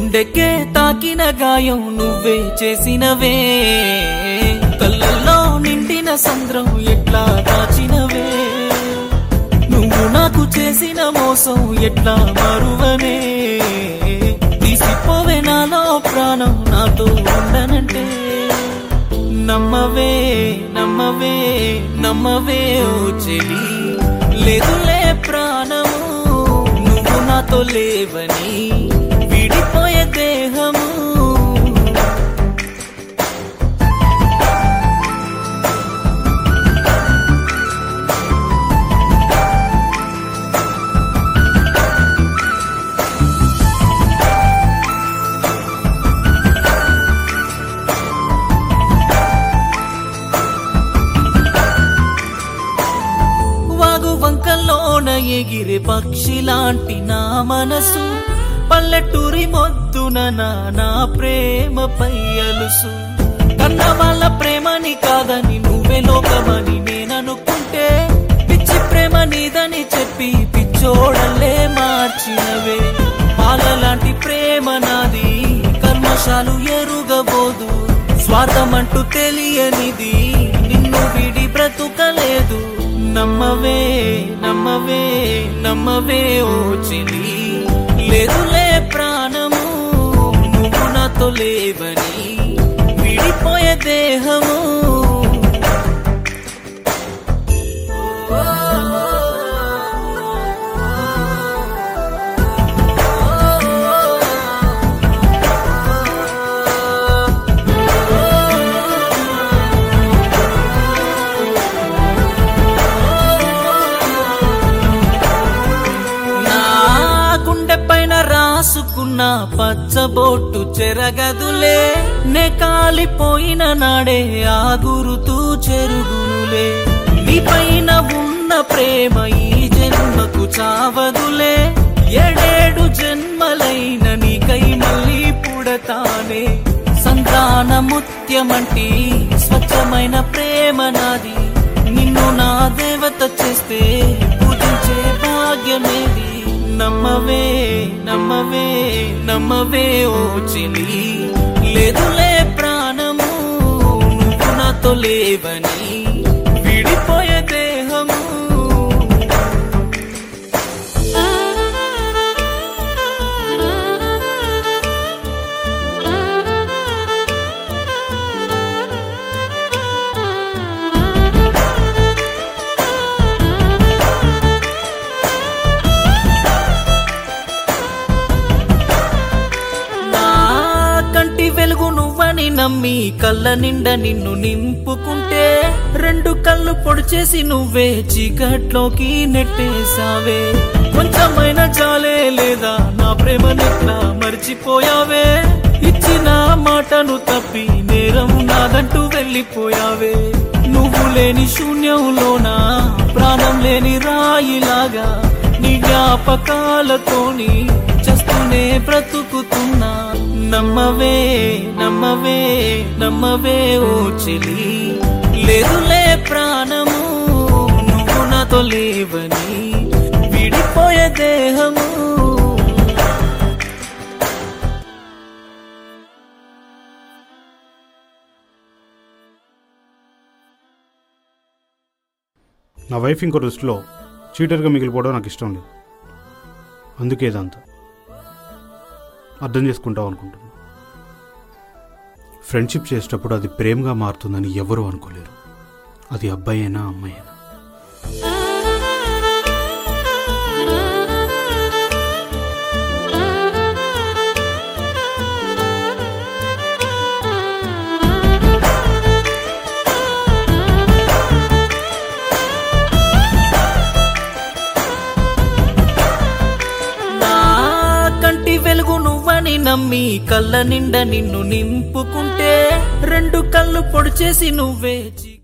గుండెకే తాకిన గాయం నువ్వే చేసినవే కళ్ళల్లో నిండిన సంద్రం ఎట్లా దాచినవే నువ్వు నాకు చేసిన మోసం ఎట్లా మరువనే తీసిపోవే నాలో ప్రాణం నాతో ఉండనంటే నమ్మవే నమ్మవే నమ్మవే ఓ చెలి లేదులే ప్రాణము నువ్వు నాతో లేవని విడిపోయే దేహము వాగు వంకల్లోన ఎగిరే పక్షిలాంటి నా మనసు పల్లెటూరి మొద్దున నా నా ప్రేమపై అలుసు కన్న వాళ్ళ ప్రేమని కాదని నువ్వే లోకమని నేననుకుంటే పిచ్చి ప్రేమ నీదని చెప్పి పిచ్చోడల్లే మార్చినవే పాలలాంటి ప్రేమ నాది కర్మశాలు ఎరుగబోదు స్వార్థమంటూ తెలియనిది నిన్ను విడి బ్రతుకలేదు నమ్మవే నమ్మవే నమ్మవే ఓ చెలి లేదులే ప్రాణము నువ్వు నాతో లేవని విడిపోయే దేహము నా గుండె పైన రాసుకున్న పచ్చబొట్టు చెరగదులే నే కాలిపోయిన నాడే ఆ గురుతూ చెరుగునులే నీ పైన ఉన్న ప్రేమ ఈ జన్మకు చావదులే ఏడేడు జన్మలైన నీకై మళ్ళీ పుడతానే సంతాన ముత్యమంటి స్వచ్ఛమైన ప్రేమ నాది నిన్ను నా దేవత చేస్తే పూజించే భాగ్యమేది నమ్మవే నమ్మవే నమ్మవే ఓ చెలి లేదులే ప్రాణము నువ్వు నాతో లేవని విడిపోయే దేహము నా కంటి వెలుగు నువ్వని నమ్మి కళ్ళ నిండా నిన్ను నింపుకుంటే రెండు కళ్ళు పొడిచేసి నువ్వే చీకట్లోకి నెట్టేశావే కొంచెమైన జాలే లేదా నా ప్రేమనెట్లా మర్చిపోయావే ఇచ్చిన మాటను తప్పి నేరం నాదంటూ వెళ్ళిపోయావే నువ్వు లేని శూన్యంలోనా ప్రాణం లేని రాయిలాగా నీ జ్ఞాపకాలతోని చస్తూనే బ్రతుకుతున్నా నమ్మవే నమ్మవే నమ్మవే ఓ చెలి లేదులే ప్రాణము నువ్వు నాతో లేవని విడిపోయే దేహము నా వైఫ్ ఇంకో దృష్టిలో చీటర్గా మిగిలిపోవడం నాకు ఇష్టం లేదు అందుకే ఇదంతా అర్థం చేసుకుంటావు అనుకుంటున్నా ఫ్రెండ్షిప్ చేసేటప్పుడు అది ప్రేమగా మారుతుందని ఎవరూ అనుకోలేరు అది అబ్బాయి అయినా అమ్మాయి అయినా నా కంటి వెలుగు నువ్వని నమ్మి కళ్ళ నిండా నిన్ను నింపుకుంటే రెండు కళ్ళు పొడిచేసి నువ్వే చీ-